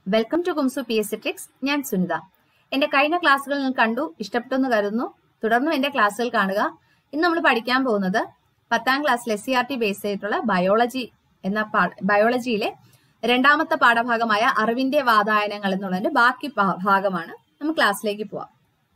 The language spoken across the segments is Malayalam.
വെൽക്കം ടു കുംസു പി എസ് ട്രിക്സ് ഞാൻ സുനിത എന്റെ കഴിഞ്ഞ ക്ലാസ്സുകൾ നിങ്ങൾ കണ്ടു ഇഷ്ടപ്പെട്ടെന്ന് കരുതുന്നു തുടർന്നും എന്റെ ക്ലാസ്സുകൾ കാണുക ഇന്ന് നമ്മൾ പഠിക്കാൻ പോകുന്നത് പത്താം ക്ലാസ്സിൽ S C R T base ചെയ്തിട്ടുള്ള ബയോളജി എന്ന പാ- ബയോളജിയിലെ രണ്ടാമത്തെ പാഠഭാഗമായ അറിവിന്റെ വാതായനങ്ങൾ എന്നുള്ളതിന്റെ ബാക്കി ഭാ- ഭാഗമാണ് നമുക്ക് ക്ലാസ്സിലേക്ക് പോവാം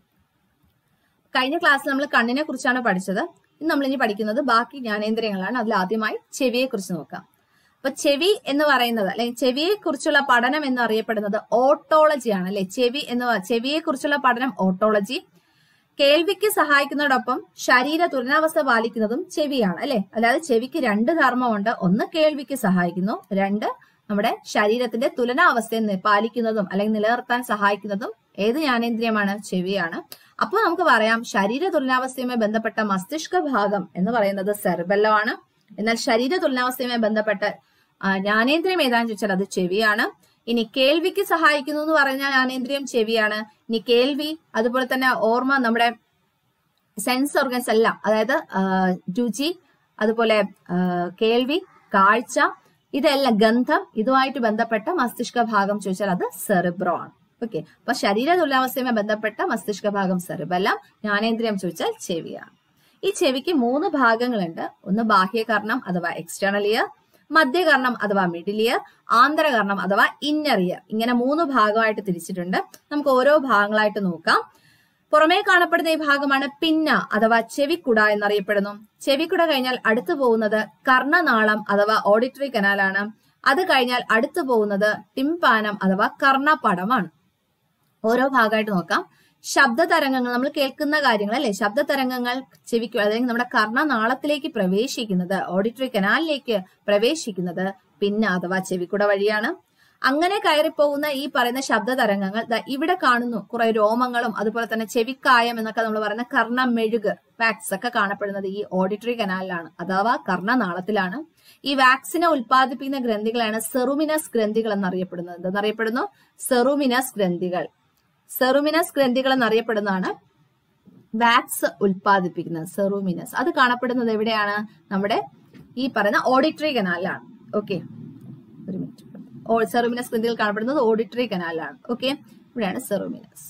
കഴിഞ്ഞ ക്ലാസ്സിൽ നമ്മൾ കണ്ണിനെ കുറിച്ചാണ് പഠിച്ചത് ഇന്ന് നമ്മൾ ഇനി പഠിക്കുന്നത് ബാക്കി ജ്ഞാനേന്ദ്രിയങ്ങളാണ് അതിൽ ആദ്യമായി ചെവിയെ കുറിച്ച് നോക്കാം അപ്പൊ ചെവി എന്ന് പറയുന്നത് അല്ലെങ്കിൽ ചെവിയെ കുറിച്ചുള്ള പഠനം എന്ന് അറിയപ്പെടുന്നത് ഓട്ടോളജിയാണ് അല്ലെ ചെവി എന്ന് പ- ചെവിയെ കുറിച്ചുള്ള പഠനം ഓട്ടോളജി കേൾവിക്ക് സഹായിക്കുന്നതോടൊപ്പം ശരീര തുലനാവസ്ഥ പാലിക്കുന്നതും ചെവിയാണ് അല്ലെ അതായത് ചെവിക്ക് രണ്ട് ധർമ്മമുണ്ട് ഒന്ന് കേൾവിക്ക് സഹായിക്കുന്നു രണ്ട് നമ്മുടെ ശരീരത്തിന്റെ തുലനാവസ്ഥയെ നി- പാലിക്കുന്നതും അല്ലെങ്കിൽ നിലനിർത്താൻ സഹായിക്കുന്നതും ഏത് ജ്ഞാനേന്ദ്രിയമാണ് ചെവിയാണ് അപ്പോൾ നമുക്ക് പറയാം ശരീര തുലനാവസ്ഥയുമായി ബന്ധപ്പെട്ട മസ്തിഷ്ക ഭാഗം എന്ന് പറയുന്നത് സെർബെല്ലമാണ് എന്നാൽ ശരീര തുലനാവസ്ഥയുമായി ബന്ധപ്പെട്ട ആ, ജ്ഞാനേന്ദ്രിയം ഏതാണെന്ന് ചോദിച്ചാൽ അത് ചെവിയാണ് ഇനി കേൾവിക്ക് സഹായിക്കുന്നു എന്ന് പറഞ്ഞ ജ്ഞാനേന്ദ്രിയം ചെവിയാണ് ഇനി കേൾവി അതുപോലെ തന്നെ ഓർമ്മ നമ്മുടെ സെൻസ് ഓർഗൻസ് എല്ലാം അതായത് ആ, രുചി അതുപോലെ ആ, കേൾവി കാഴ്ച ഇതെല്ലാം ഗന്ധം ഇതുമായിട്ട് ബന്ധപ്പെട്ട മസ്തിഷ്ക ഭാഗം ചോദിച്ചാൽ അത് സെറിബ്രോ ആണ് ഓക്കെ അപ്പൊ ശരീര തുലാവസ്ഥയുമായി ബന്ധപ്പെട്ട മസ്തിഷ്ക ഭാഗം സെറിബെല്ലാം ജ്ഞാനേന്ദ്രിയം ചോദിച്ചാൽ ചെവിയാണ് ഈ ചെവിക്ക് മൂന്ന് ഭാഗങ്ങളുണ്ട് ഒന്ന് ബാഹ്യകർണം അഥവാ എക്സ്റ്റേണൽ ഇയർ മധ്യകർണം അഥവാ മിഡിൽ ഇയർ ആന്തരകർണം അഥവാ ഇന്നർ ഇയർ ഇങ്ങനെ മൂന്ന് ഭാഗമായിട്ട് തിരിച്ചിട്ടുണ്ട് നമുക്ക് ഓരോ ഭാഗങ്ങളായിട്ട് നോക്കാം പുറമേ കാണപ്പെടുന്ന ഈ ഭാഗമാണ് പിന്ന അഥവാ ചെവിക്കുട എന്നറിയപ്പെടുന്നു ചെവിക്കുട കഴിഞ്ഞാൽ അടുത്തു പോകുന്നത് കർണനാളം അഥവാ ഓഡിറ്ററി കനാലാണ് അത് കഴിഞ്ഞാൽ അടുത്തു പോകുന്നത് ടിംപാനം അഥവാ കർണപടമാണ് ഓരോ ഭാഗമായിട്ട് നോക്കാം ശബ്ദ തരംഗങ്ങൾ നമ്മൾ കേൾക്കുന്ന കാര്യങ്ങൾ അല്ലെ ശബ്ദ തരംഗങ്ങൾ ചെവിക്ക് അല്ലെങ്കിൽ നമ്മുടെ കർണനാളത്തിലേക്ക് പ്രവേശിക്കുന്നത് ഓഡിറ്ററി കനാലിലേക്ക് പ്രവേശിക്കുന്നത് പിന്നെ അഥവാ ചെവിക്കുട വഴിയാണ് അങ്ങനെ കയറിപ്പോകുന്ന ഈ പറയുന്ന ശബ്ദ തരംഗങ്ങൾ ദാ ഇവിടെ കാണുന്നു കുറെ രോമങ്ങളും അതുപോലെ തന്നെ ചെവിക്കായം എന്നൊക്കെ നമ്മൾ പറയുന്ന കർണ മെഴുക് വാക്സ് ഒക്കെ കാണപ്പെടുന്നത് ഈ ഓഡിറ്ററി കനാലിലാണ് അഥവാ കർണനാളത്തിലാണ് ഈ വാക്സിനെ ഉൽപ്പാദിപ്പിക്കുന്ന ഗ്രന്ഥികളാണ് സെറുമിനസ് ഗ്രന്ഥികൾ എന്നറിയപ്പെടുന്നത് എന്തെന്നറിയപ്പെടുന്നു സെറുമിനസ് ഗ്രന്ഥികൾ സെറുമിനസ് ഗ്രന്ഥികൾ എന്നറിയപ്പെടുന്നതാണ് വാക്സ് ഉൽപ്പാദിപ്പിക്കുന്നത് സെറുമിനസ് അത് കാണപ്പെടുന്നത് എവിടെയാണ് നമ്മുടെ ഈ പറയുന്ന ഓഡിറ്ററി കനാലിലാണ് ഓക്കെ ഒരു മിനിറ്റ് സെറുമിനസ് ഗ്രന്ഥികൾ കാണപ്പെടുന്നത് ഓഡിറ്ററി കനാലിലാണ് ഓക്കെ ഇവിടെയാണ് സെറുമിനസ്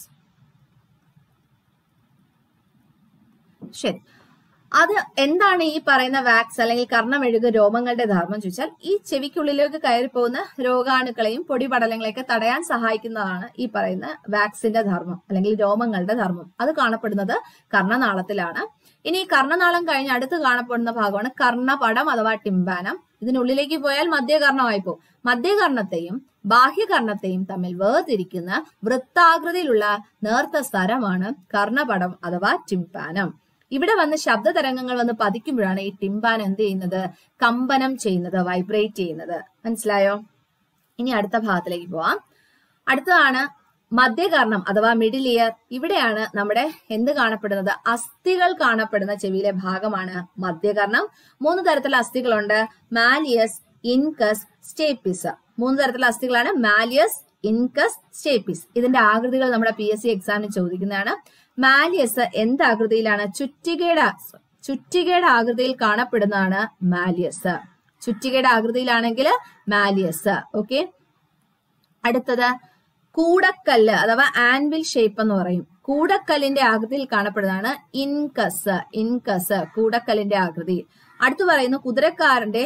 ശരി അത് എന്താണ് ഈ പറയുന്ന വാക്സ് അല്ലെങ്കിൽ കർണമെഴുക രോമങ്ങളുടെ ധർമ്മം ചോദിച്ചാൽ ഈ ചെവിക്കുള്ളിലേക്ക് കയറി പോകുന്ന രോഗാണുക്കളെയും പൊടിപടലങ്ങളെയൊക്കെ തടയാൻ സഹായിക്കുന്നതാണ് ഈ പറയുന്ന വാക്സിന്റെ ധർമ്മം അല്ലെങ്കിൽ രോമങ്ങളുടെ ധർമ്മം അത് കാണപ്പെടുന്നത് കർണനാളത്തിലാണ് ഇനി ഈ കർണനാളം കഴിഞ്ഞ് അടുത്ത് കാണപ്പെടുന്ന ഭാഗമാണ് കർണപടം അഥവാ ടിംബാനം ഇതിനുള്ളിലേക്ക് പോയാൽ മധ്യകർണമായി പോകും മധ്യകർണത്തെയും ബാഹ്യകർണത്തെയും തമ്മിൽ വേർതിരിക്കുന്ന വൃത്താകൃതിയിലുള്ള നേർത്ത സ്ഥലമാണ് കർണപടം അഥവാ ടിംപാനം ഇവിടെ വന്ന് ശബ്ദ തരംഗങ്ങൾ വന്ന് പതിക്കുമ്പോഴാണ് ഈ ടിംപാൻ എന്ത് ചെയ്യുന്നത് കമ്പനം ചെയ്യുന്നത് വൈബ്രേറ്റ് ചെയ്യുന്നത് മനസ്സിലായോ ഇനി അടുത്ത ഭാഗത്തിലേക്ക് പോവാം അടുത്തതാണ് മധ്യകർണം അഥവാ മിഡിൽ ഇയർ ഇവിടെയാണ് നമ്മുടെ എന്ത് കാണപ്പെടുന്നത് അസ്ഥികൾ കാണപ്പെടുന്ന ചെവിയിലെ ഭാഗമാണ് മധ്യകർണം മൂന്ന് തരത്തിലുള്ള അസ്ഥികളുണ്ട് മാലിയസ് ഇൻകസ് സ്റ്റേപ്പിസ് മൂന്ന് തരത്തിലുള്ള അസ്ഥികളാണ് മാലിയസ് ഇൻകസ് സ്റ്റേപ്പിസ് ഇതിന്റെ ആകൃതികൾ നമ്മുടെ പി എസ് സി എക്സാമിന് ചോദിക്കുന്നതാണ് മാലിയസ് എന്ത് ആകൃതിയിലാണ് ചുറ്റികയുടെ ചുറ്റികയുടെ ആകൃതിയിൽ കാണപ്പെടുന്നതാണ് മാലിയസ് ചുറ്റികയുടെ ആകൃതിയിലാണെങ്കിൽ മാലിയസ് ഓക്കെ അടുത്തത് കൂടക്കല്ല് അഥവാ ആൻവിൽ ഷേപ്പ് എന്ന് പറയും കൂടക്കല്ലിന്റെ ആകൃതിയിൽ കാണപ്പെടുന്നതാണ് ഇൻകസ് ഇൻകസ് കൂടക്കല്ലിന്റെ ആകൃതി അടുത്ത് പറയുന്നു കുതിരക്കാരന്റെ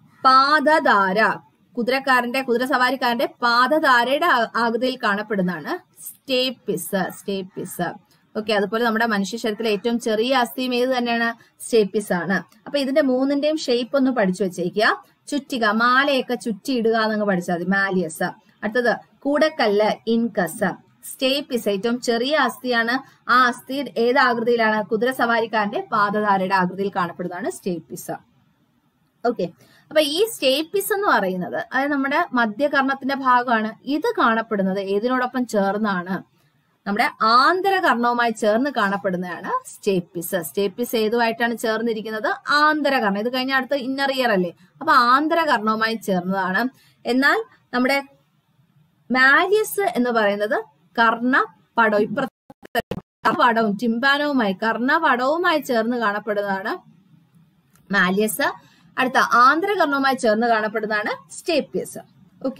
പാദധാര കുതിരക്കാരന്റെ കുതിരസവാരിക്കാരന്റെ പാദധാരയുടെ ആ- ആകൃതിയിൽ കാണപ്പെടുന്നതാണ് സ്റ്റേപ്പിസ് സ്റ്റേപ്പിസ് ഓക്കെ അതുപോലെ നമ്മുടെ മനുഷ്യ ശരീരത്തിലെ ഏറ്റവും ചെറിയ അസ്ഥിയും ഏത് തന്നെയാണ് സ്റ്റേപ്പിസ് ആണ് അപ്പൊ ഇതിന്റെ മൂന്നിന്റെയും ഷേപ്പ് ഒന്ന് പഠിച്ചു വെച്ചേക്കുക ചുറ്റിക മാലയൊക്കെ ചുറ്റിയിടുക എന്നങ്ങ് പഠിച്ചാൽ മതി മാലിയസ് അടുത്തത് കൂടക്കല്ല് ഇൻകസ് സ്റ്റേപ്പിസ് ഏറ്റവും ചെറിയ അസ്ഥിയാണ് ആ അസ്ഥി ഏത് ആകൃതിയിലാണ് കുതിര സവാരിക്കാരന്റെ പാദധാരയുടെ ആകൃതിയിൽ കാണപ്പെടുന്നതാണ് സ്റ്റേപ്പിസ് ഓക്കെ അപ്പൊ ഈ സ്റ്റേപ്പിസ് എന്ന് പറയുന്നത് അതായത് നമ്മുടെ മധ്യകർണത്തിന്റെ ഭാഗമാണ് ഇത് കാണപ്പെടുന്നത് ഏതിനോടൊപ്പം ചേർന്നാണ് നമ്മുടെ ആന്തരകർണവുമായി ചേർന്ന് കാണപ്പെടുന്നതാണ് സ്റ്റേപ്പിസ് സ്റ്റേപ്പിസ് ഏതുമായിട്ടാണ് ചേർന്നിരിക്കുന്നത് ആന്തരകർണം ഇത് കഴിഞ്ഞ അടുത്ത ഇന്നർ ഇയർ അല്ലേ അപ്പൊ ആന്തരകർണവുമായി ചേർന്നതാണ് എന്നാൽ നമ്മുടെ മാലിയസ് എന്ന് പറയുന്നത് കർണപടം ഇപ്പുറത്തെ പടവും ടിംബാനവുമായി കർണപടവുമായി ചേർന്ന് കാണപ്പെടുന്നതാണ് മാലിയസ് അടുത്ത ആന്തരകർണവുമായി ചേർന്ന് കാണപ്പെടുന്നതാണ് സ്റ്റേപ്പിയസ് ഓക്കെ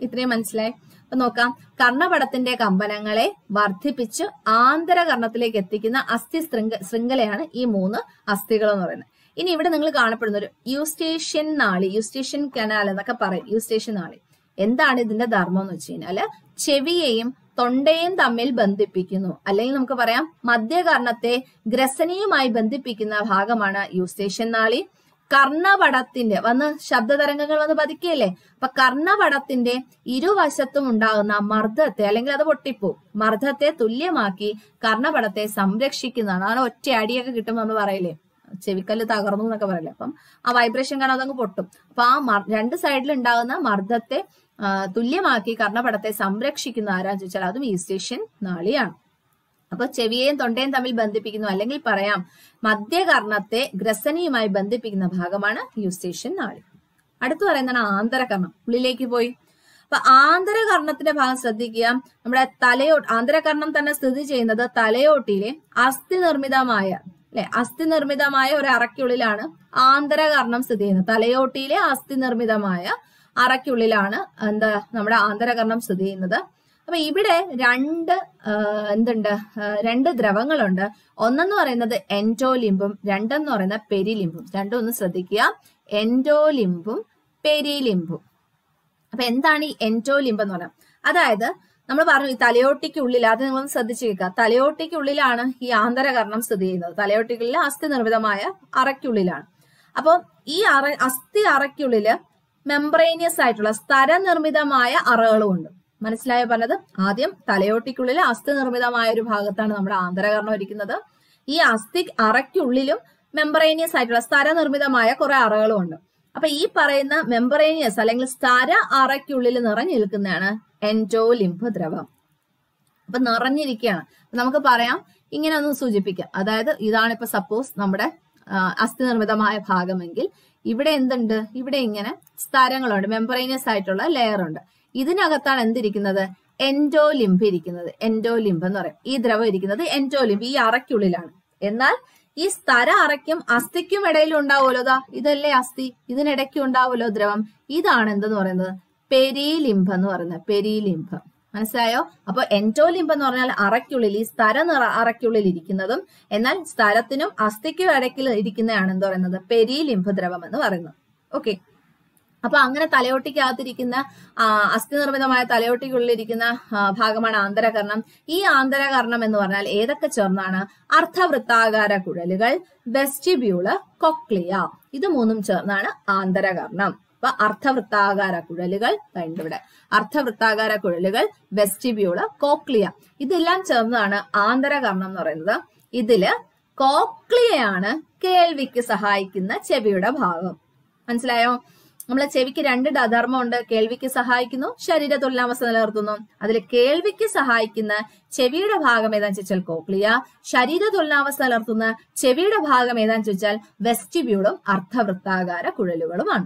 ഇത്രയും മനസ്സിലായി അപ്പൊ നോക്കാം കർണപടത്തിന്റെ കമ്പനങ്ങളെ വർദ്ധിപ്പിച്ച് ആന്തരകർണത്തിലേക്ക് എത്തിക്കുന്ന അസ്ഥി ശൃംഖ ശൃംഖലയാണ് ഈ മൂന്ന് അസ്ഥികൾ എന്ന് പറയുന്നത് ഇനി ഇവിടെ നിങ്ങൾ കാണപ്പെടുന്ന ഒരു യൂസ്റ്റേഷ്യൻ നാളി യൂസ്റ്റേഷ്യൻ കനാൽ എന്നൊക്കെ പറയും യൂസ്റ്റേഷ്യൻ നാളി എന്താണ് ഇതിന്റെ ധർമ്മം എന്ന് വെച്ച് കഴിഞ്ഞാല് ചെവിയെയും തൊണ്ടയും തമ്മിൽ ബന്ധിപ്പിക്കുന്നു അല്ലെങ്കിൽ നമുക്ക് പറയാം മധ്യകർണത്തെ ഗ്രസനിയുമായി ബന്ധിപ്പിക്കുന്ന ഭാഗമാണ് യൂസ്റ്റേഷ്യൻ നാളി കർണപടത്തിന്റെ വന്ന് ശബ്ദതരംഗങ്ങൾ വന്ന് പതിക്കുകയല്ലേ അപ്പൊ കർണപടത്തിന്റെ ഇരുവശത്തും ഉണ്ടാകുന്ന മർദ്ദത്തെ അല്ലെങ്കിൽ അത് പൊട്ടിപ്പോവും മർദ്ദത്തെ തുല്യമാക്കി കർണപടത്തെ സംരക്ഷിക്കുന്നതാണ് അതാണ് ഒറ്റ അടിയൊക്കെ കിട്ടും എന്ന് പറയില്ലേ ചെവിക്കല്ല് തകർന്നു എന്നൊക്കെ പറയില്ലേ അപ്പം ആ വൈബ്രേഷൻ കാരണം അതങ്ങ് പൊട്ടും അപ്പൊ ആ മർ- രണ്ട് സൈഡിൽ ഉണ്ടാകുന്ന മർദ്ദത്തെ ആ, തുല്യമാക്കി കർണപടത്തെ സംരക്ഷിക്കുന്ന ആരാന്ന് ചോദിച്ചാൽ അതും ഈസ്റ്റേഷ്യൻ നാളിയാണ് അപ്പൊ ചെവിയെയും തൊണ്ടയും തമ്മിൽ ബന്ധിപ്പിക്കുന്നു അല്ലെങ്കിൽ പറയാം മധ്യകർണത്തെ ഗ്രസനിയുമായി ബന്ധിപ്പിക്കുന്ന ഭാഗമാണ് യൂസ്റ്റേഷ്യൻ നാളി അടുത്ത് പറയുന്നതാണ് ആന്തരകർണം ഉള്ളിലേക്ക് പോയി അപ്പൊ ആന്തരകർണത്തിന്റെ ഭാഗം ശ്രദ്ധിക്കുക നമ്മുടെ തലയോ ആന്തരകർണം തന്നെ സ്ഥിതി ചെയ്യുന്നത് തലയോട്ടിയിലെ അസ്ഥി നിർമ്മിതമായ അല്ലെ അസ്ഥി നിർമ്മിതമായ ഒരു അറയ്ക്കുള്ളിലാണ് ആന്തരകർണം സ്ഥിതി ചെയ്യുന്നത് തലയോട്ടിയിലെ അസ്ഥി നിർമ്മിതമായ അറയ്ക്കുള്ളിലാണ് എന്താ നമ്മുടെ ആന്തരകർണം സ്ഥിതി ചെയ്യുന്നത് അപ്പൊ ഇവിടെ രണ്ട് ആ, എന്തുണ്ട് ആ, രണ്ട് ദ്രവങ്ങളുണ്ട് ഒന്നെന്ന് പറയുന്നത് എൻഡോലിംബും രണ്ടെന്ന് പറയുന്ന പെരിലിംബും രണ്ടും ഒന്ന് ശ്രദ്ധിക്കുക എൻഡോലിംബും പെരിലിംബും അപ്പൊ എന്താണ് ഈ എൻഡോലിംബം എന്ന് പറയുന്നത് അതായത് നമ്മൾ പറഞ്ഞു ഈ തലയോട്ടിക്കുള്ളിൽ അത് നിങ്ങൾ ശ്രദ്ധിച്ചു കേൾക്കുക തലയോട്ടിക്കുള്ളിലാണ് ഈ ആന്തരകർണം സ്ഥിതി ചെയ്യുന്നത് തലയോട്ടിക്കുള്ളിൽ അസ്ഥി നിർമ്മിതമായ അറയ്ക്കുള്ളിലാണ് അപ്പോൾ ഈ അറ അസ്ഥി അറയ്ക്കുള്ളില് മെംബ്രേനിയസ് ആയിട്ടുള്ള സ്ഥരനിർമ്മിതമായ അറകളും ഉണ്ട് മനസ്സിലായോ പറഞ്ഞത് ആദ്യം തലയോട്ടിക്കുള്ളിൽ അസ്ഥി നിർമ്മിതമായ ഒരു ഭാഗത്താണ് നമ്മുടെ ആന്തരകർണം ഇരിക്കുന്നത് ഈ അസ്ഥി അറയ്ക്കുള്ളിലും മെംബ്രേനിയസ് ആയിട്ടുള്ള സ്ഥരനിർമ്മിതമായ കുറെ അറകളും ഉണ്ട് അപ്പൊ ഈ പറയുന്ന മെംബ്രേനിയസ് അല്ലെങ്കിൽ സ്ഥര അറയ്ക്കുള്ളിൽ നിറഞ്ഞു നിൽക്കുന്നതാണ് എൻഡോലിംബ് ദ്രവം അപ്പൊ നിറഞ്ഞിരിക്കുകയാണ് അപ്പൊ നമുക്ക് പറയാം ഇങ്ങനെ ഒന്ന് സൂചിപ്പിക്കാം അതായത് ഇതാണ് ഇപ്പൊ സപ്പോസ് നമ്മുടെ ആ, അസ്ഥി നിർമ്മിതമായ ഭാഗമെങ്കിൽ ഇവിടെ എന്തുണ്ട് ഇവിടെ ഇങ്ങനെ സ്ഥലങ്ങളുണ്ട് മെമ്പറൈനിയസ് ആയിട്ടുള്ള ലെയർ ഉണ്ട് ഇതിനകത്താണ് എന്തിരിക്കുന്നത് എൻഡോലിംബ് ഇരിക്കുന്നത് എൻഡോലിംബ് എന്ന് പറയും ഈ ദ്രവം ഇരിക്കുന്നത് എൻഡോലിംബ് ഈ അറയ്ക്കുള്ളിലാണ് എന്നാൽ ഈ സ്ഥര അറയ്ക്കും അസ്ഥിക്കും ഇടയിൽ ഉണ്ടാവുമല്ലോ ദാ ഇതല്ലേ അസ്ഥി ഇതിനിടയ്ക്ക് ഉണ്ടാവുമല്ലോ ദ്രവം ഇതാണ് എന്തെന്ന് പറയുന്നത് പെരീലിംബ് എന്ന് പറയുന്നത് പെരീലിംബ് മനസ്സിലായോ അപ്പൊ എൻറ്റോലിംബ് എന്ന് പറഞ്ഞാൽ അറയ്ക്കുള്ളിൽ ഈ സ്ഥര നിറ അറയ്ക്കുള്ളിൽ ഇരിക്കുന്നതും എന്നാൽ സ്ഥലത്തിനും അസ്ഥിക്കും ഇടയ്ക്കിൽ ഇരിക്കുന്നതാണ് എന്ന് പറയുന്നത് പെരീലിംബ് ദ്രവം എന്ന് പറയുന്നത് ഓക്കെ അപ്പൊ അങ്ങനെ തലയോട്ടിക്കകത്തിരിക്കുന്ന ആ, അസ്ഥി നിർമ്മിതമായ തലയോട്ടിക്കുള്ളിലിരിക്കുന്ന ആ, ഭാഗമാണ് ആന്തരകർണം ഈ ആന്തരകർണം എന്ന് പറഞ്ഞാൽ ഏതൊക്കെ ചേർന്നാണ് അർദ്ധവൃത്താകാര കുഴലുകൾ വെസ്റ്റിബ്യൂള് കൊക്ലിയ ഇത് മൂന്നും ചേർന്നാണ് ആന്തരകർണം അപ്പൊ അർദ്ധവൃത്താകാര കുഴലുകൾ ഉണ്ട് ഇവിടെ അർദ്ധവൃത്താകാര കുഴലുകൾ വെസ്റ്റിബ്യൂള് കോക്ലിയ ഇതെല്ലാം ചേർന്നതാണ് ആന്തരകർണം എന്ന് പറയുന്നത് ഇതില് കോക്ലിയയാണ് കേൾവിക്ക് സഹായിക്കുന്ന ചെവിയുടെ ഭാഗം മനസ്സിലായോ നമ്മളെ ചെവിക്ക് രണ്ട് ധർമ്മമുണ്ട് കേൾവിക്ക് സഹായിക്കുന്നു ശരീര തുലനാവസ്ഥ നിലനിർത്തുന്നു അതിൽ കേൾവിക്ക് സഹായിക്കുന്ന ചെവിയുടെ ഭാഗം ഏതാന്ന് ചോദിച്ചാൽ കോക്ലിയ ശരീര തുലനാവസ്ഥ നിലനിർത്തുന്ന ചെവിയുടെ ഭാഗം ഏതാന്ന് ചോദിച്ചാൽ വെസ്റ്റിബ്യൂളും അർദ്ധവൃത്താകാര കുഴലുകളുമാണ്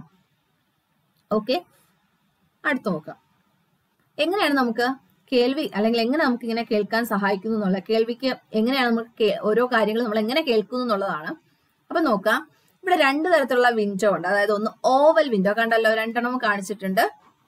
ഓക്കെ അടുത്ത് നോക്കാം എങ്ങനെയാണ് നമുക്ക് കേൾവി അല്ലെങ്കിൽ എങ്ങനെ നമുക്ക് ഇങ്ങനെ കേൾക്കാൻ സഹായിക്കുന്നു എന്നുള്ള കേൾവിക്ക് എങ്ങനെയാണ് നമുക്ക് കേ- ഓരോ കാര്യങ്ങളും നമ്മൾ എങ്ങനെ കേൾക്കുന്നു എന്നുള്ളതാണ് അപ്പൊ നോക്കാം ഇവിടെ രണ്ട് തരത്തിലുള്ള വിൻഡോ ഉണ്ട് അതായത് ഒന്ന് ഓവൽ വിൻഡോ കണ്ടല്ലോ രണ്ടെണ്ണം കാണിച്ചിട്ടുണ്ട്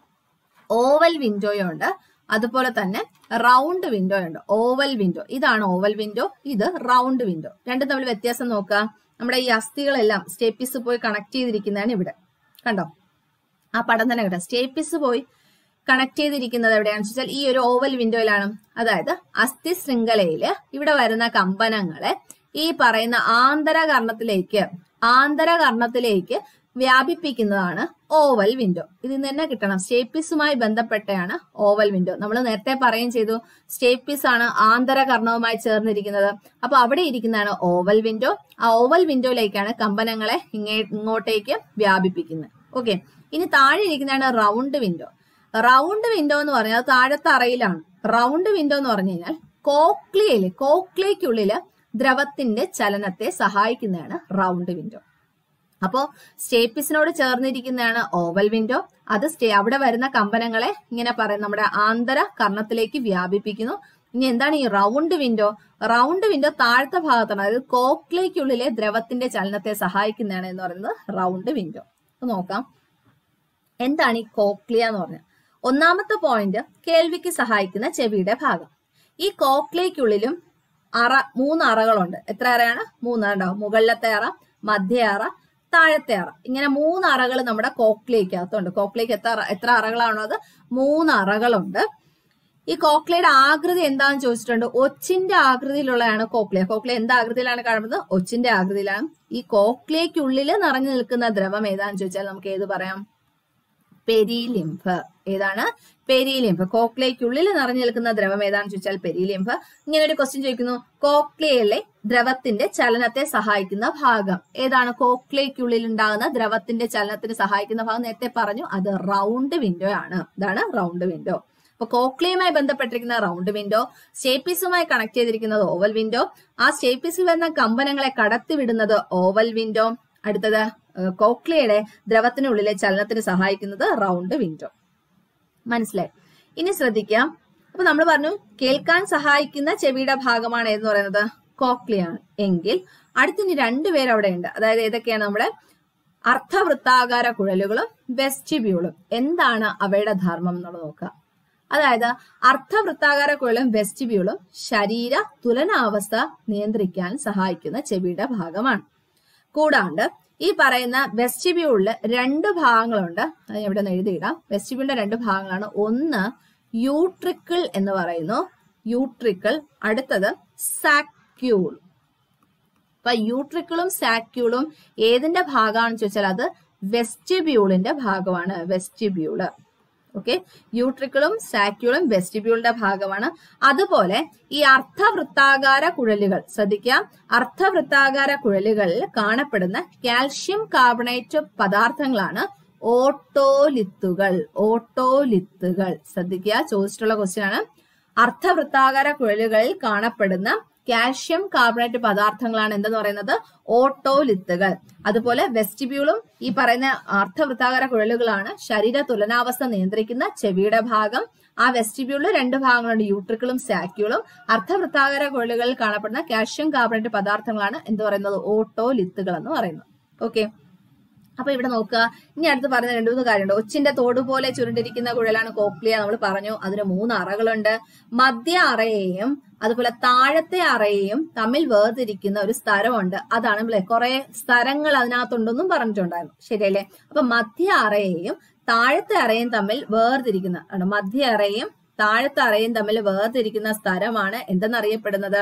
ഓവൽ വിൻഡോയും ഉണ്ട് അതുപോലെ തന്നെ റൗണ്ട് വിൻഡോ ഉണ്ട് ഓവൽ വിൻഡോ ഇതാണ് ഓവൽ വിൻഡോ ഇത് റൗണ്ട് വിൻഡോ രണ്ടും തമ്മിൽ വ്യത്യാസം നോക്കുക നമ്മുടെ ഈ അസ്ഥികളെല്ലാം സ്റ്റേപ്പിസ് പോയി കണക്ട് ചെയ്തിരിക്കുന്നതാണ് ഇവിടെ കണ്ടോ ആ പടം തന്നെ കേട്ടോ സ്റ്റേപ്പിസ് പോയി കണക്ട് ചെയ്തിരിക്കുന്നത് എവിടെയാണെന്ന് വെച്ചാൽ ഈ ഒരു ഓവൽ വിൻഡോയിലാണ് അതായത് അസ്ഥി ശൃംഖലയില് ഇവിടെ വരുന്ന കമ്പനങ്ങളെ ഈ പറയുന്ന ആന്തരകർണത്തിലേക്ക് ആന്തരകർണത്തിലേക്ക് വ്യാപിപ്പിക്കുന്നതാണ് ഓവൽ വിൻഡോ ഇതിൽ നിന്ന് തന്നെ കിട്ടണം സ്റ്റേപ്പിസുമായി ബന്ധപ്പെട്ടാണ് ഓവൽ വിൻഡോ നമ്മൾ നേരത്തെ പറയുകയും ചെയ്തു സ്റ്റേപ്പിസ് ആണ് ആന്തരകർണവുമായി ചേർന്നിരിക്കുന്നത് അപ്പൊ അവിടെ ഇരിക്കുന്നതാണ് ഓവൽ വിൻഡോ ആ ഓവൽ വിൻഡോയിലേക്കാണ് കമ്പനങ്ങളെ ഇങ്ങേ ഇങ്ങോട്ടേക്ക് വ്യാപിപ്പിക്കുന്നത് ഓക്കെ ഇനി താഴെ ഇരിക്കുന്നതാണ് റൗണ്ട് വിൻഡോ റൗണ്ട് വിൻഡോ എന്ന് പറഞ്ഞാൽ താഴത്തെ അറയിലാണ് റൗണ്ട് വിൻഡോ എന്ന് പറഞ്ഞു കഴിഞ്ഞാൽ കോക്ലിയയില് കോക്ലിയക്കുള്ളില് ദ്രവത്തിന്റെ ചലനത്തെ സഹായിക്കുന്നതാണ് റൗണ്ട് വിൻഡോ അപ്പോ സ്റ്റേപ്പിസിനോട് ചേർന്നിരിക്കുന്നതാണ് ഓവൽ വിൻഡോ അത് സ്റ്റേ അവിടെ വരുന്ന കമ്പനങ്ങളെ ഇങ്ങനെ പറയും നമ്മുടെ ആന്തര കർണത്തിലേക്ക് വ്യാപിപ്പിക്കുന്നു ഇനി എന്താണ് ഈ റൗണ്ട് വിൻഡോ റൗണ്ട് വിൻഡോ താഴത്തെ ഭാഗത്താണ് അതായത് കോക്ലിയക്കുള്ളിലെ ദ്രവത്തിന്റെ ചലനത്തെ സഹായിക്കുന്നതാണ് എന്ന് പറയുന്നത് റൗണ്ട് വിൻഡോ അപ്പൊ നോക്കാം എന്താണ് ഈ കോക്ലിയ എന്ന് പറഞ്ഞത് ഒന്നാമത്തെ പോയിന്റ് കേൾവിക്ക് സഹായിക്കുന്ന ചെവിയുടെ ഭാഗം ഈ കോക്ലിയക്കുള്ളിലും അറ മൂന്ന് അറകളുണ്ട് എത്ര അറയാണ് മൂന്ന് ഉണ്ടാവും മുകളിലത്തെ അറ മധ്യ അറ താഴത്തെ അറ ഇങ്ങനെ മൂന്ന് അറകൾ നമ്മുടെ കോക്ലിയക്കകത്തുണ്ട് കോക്ലിയക്ക് എത്ര അറ- എത്ര അറകളാണോ അത് മൂന്ന് അറകളുണ്ട് ഈ കോക്ലിയുടെ ആകൃതി എന്താണെന്ന് ചോദിച്ചിട്ടുണ്ട് ഒച്ചിന്റെ ആകൃതിയിലുള്ളതാണ് കോക്ലിയ കോക്ലിയ എന്ത് ആകൃതിയിലാണ് കാണുന്നത് ഒച്ചിന്റെ ആകൃതിയിലാണ് ഈ കോക്ലിയക്കുള്ളിൽ നിറഞ്ഞു നിൽക്കുന്ന ദ്രവം ഏതാണെന്ന് ചോദിച്ചാൽ നമുക്ക് ഏത് പറയാം പെരിലിംഫ് ഏതാണ് പെരിലിംഫ് കോക്ലിയക്കുള്ളിൽ നിറഞ്ഞു നിൽക്കുന്ന ദ്രവം ഏതാണെന്ന് ചോദിച്ചാൽ പെരിലിംഫ് ഇങ്ങനെ ഒരു ക്വസ്റ്റ്യൻ ചോദിക്കുന്നു കോക്ലിയയിലെ ദ്രവത്തിന്റെ ചലനത്തെ സഹായിക്കുന്ന ഭാഗം ഏതാണ് കോക്ലിയക്കുള്ളിൽ ഉണ്ടാകുന്ന ദ്രവത്തിന്റെ ചലനത്തിന് സഹായിക്കുന്ന ഭാഗം നേരത്തെ പറഞ്ഞു അത് റൗണ്ട് വിൻഡോ ആണ് ഇതാണ് റൗണ്ട് വിൻഡോ അപ്പൊ കോക്ലിയുമായി ബന്ധപ്പെട്ടിരിക്കുന്ന റൗണ്ട് വിൻഡോ സ്റ്റേപ്പീസുമായി കണക്ട് ചെയ്തിരിക്കുന്നത് ഓവൽ വിൻഡോ ആ സ്റ്റേപ്പീസിൽ വരുന്ന കമ്പനങ്ങളെ കടത്തിവിടുന്നത് ഓവൽ വിൻഡോ അടുത്തത് ഏഹ്, കോക്ലിയയുടെ ദ്രവത്തിനുള്ളിലെ ചലനത്തിന് സഹായിക്കുന്നത് റൗണ്ട് വിൻഡോ മനസ്സിലായി ഇനി ശ്രദ്ധിക്കാം അപ്പൊ നമ്മൾ പറഞ്ഞു കേൾക്കാൻ സഹായിക്കുന്ന ചെവിയുടെ ഭാഗമാണ് എന്ന് പറയുന്നത് കോക്ലിയാണ് എങ്കിൽ അടുത്തിനി രണ്ടുപേര് അവിടെ ഉണ്ട് അതായത് ഏതൊക്കെയാണ് നമ്മുടെ അർത്ഥവൃത്താകാര കുഴലുകളും വെസ്റ്റിബ്യൂളും എന്താണ് അവയുടെ ധർമ്മം എന്നുള്ളത് നോക്കുക അതായത് അർത്ഥവൃത്താകാര കുഴലും വെസ്റ്റിബ്യൂളും ശരീര തുലനാവസ്ഥ നിയന്ത്രിക്കാൻ സഹായിക്കുന്ന ചെവിയുടെ ഭാഗമാണ് കൂടാണ്ട് ഈ പറയുന്ന വെസ്റ്റിബ്യൂളില് രണ്ട് ഭാഗങ്ങളുണ്ട് അത് ഞാൻ ഇവിടെ നിന്ന് എഴുതിയിടാം വെസ്റ്റിബ്യൂളിന്റെ രണ്ട് ഭാഗങ്ങളാണ് ഒന്ന് യൂട്രിക്കിൾ എന്ന് പറയുന്നു യൂട്രിക്കിൾ അടുത്തത് സാക്യൂൾ അപ്പൊ യൂട്രിക്കിളും സാക്യൂളും ഏതിന്റെ ഭാഗമാണെന്ന് ചോദിച്ചാൽ അത് വെസ്റ്റിബ്യൂളിന്റെ ഭാഗമാണ് വെസ്റ്റിബ്യൂള് ഓക്കെ യൂട്രിക്കിളും സാക്യൂളും വെസ്റ്റിബ്യൂളിന്റെ ഭാഗമാണ് അതുപോലെ ഈ അർത്ഥവൃത്താകാര കുഴലുകൾ ശ്രദ്ധിക്കാം അർത്ഥവൃത്താകാര കുഴലുകളിൽ കാണപ്പെടുന്ന കാൽഷ്യം കാർബണേറ്റ് പദാർത്ഥങ്ങളാണ് ഓട്ടോലിത്തുകൾ ഓട്ടോലിത്തുകൾ ശ്രദ്ധിക്കുക ചോദിച്ചിട്ടുള്ള ക്വസ്റ്റ്യൻ ആണ് അർത്ഥവൃത്താകാര കുഴലുകളിൽ കാണപ്പെടുന്ന കാൽഷ്യം കാർബണേറ്റ് പദാർത്ഥങ്ങളാണ് എന്തെന്ന് പറയുന്നത് ഓട്ടോലിത്തുകൾ അതുപോലെ വെസ്റ്റിബ്യൂളും ഈ പറയുന്ന അർത്ഥവൃത്താകാര കുഴലുകളാണ് ശരീര തുലനാവസ്ഥ നിയന്ത്രിക്കുന്ന ചെവിയുടെ ഭാഗം ആ വെസ്റ്റിബ്യൂളിൽ രണ്ട് ഭാഗങ്ങളുണ്ട് യൂട്രിക്കിളും സാക്യൂളും അർത്ഥവൃത്താകാര കുഴലുകളിൽ കാണപ്പെടുന്ന കാൽഷ്യം കാർബണേറ്റ് പദാർത്ഥങ്ങളാണ് എന്ത് പറയുന്നത് ഓട്ടോലിത്തുകൾ എന്ന് പറയുന്നത് ഓക്കെ അപ്പൊ ഇവിടെ നോക്കുക ഇനി അടുത്ത് പറയുന്ന രണ്ടു മൂന്ന് കാര്യമുണ്ട് ഒച്ചിന്റെ തോട് പോലെ ചുരുണ്ടിരിക്കുന്ന കുഴലാണ് കോക്ലിയ നമ്മൾ പറഞ്ഞു അതിന് മൂന്ന് അറകളുണ്ട് മധ്യ അറയെയും അതുപോലെ താഴത്തെ അറയെയും തമ്മിൽ വേർതിരിക്കുന്ന ഒരു സ്ഥലമുണ്ട് അതാണ് നമ്മളെ കുറെ സ്ഥലങ്ങൾ അതിനകത്തുണ്ടെന്നും പറഞ്ഞിട്ടുണ്ടായിരുന്നു ശരിയല്ലേ അപ്പൊ മധ്യ അറയെയും താഴത്തെ അറയും തമ്മിൽ വേർതിരിക്കുന്ന ആണ് മധ്യ അറയും താഴത്തെ അറയും തമ്മിൽ വേർതിരിക്കുന്ന സ്ഥലമാണ് എന്തെന്നറിയപ്പെടുന്നത്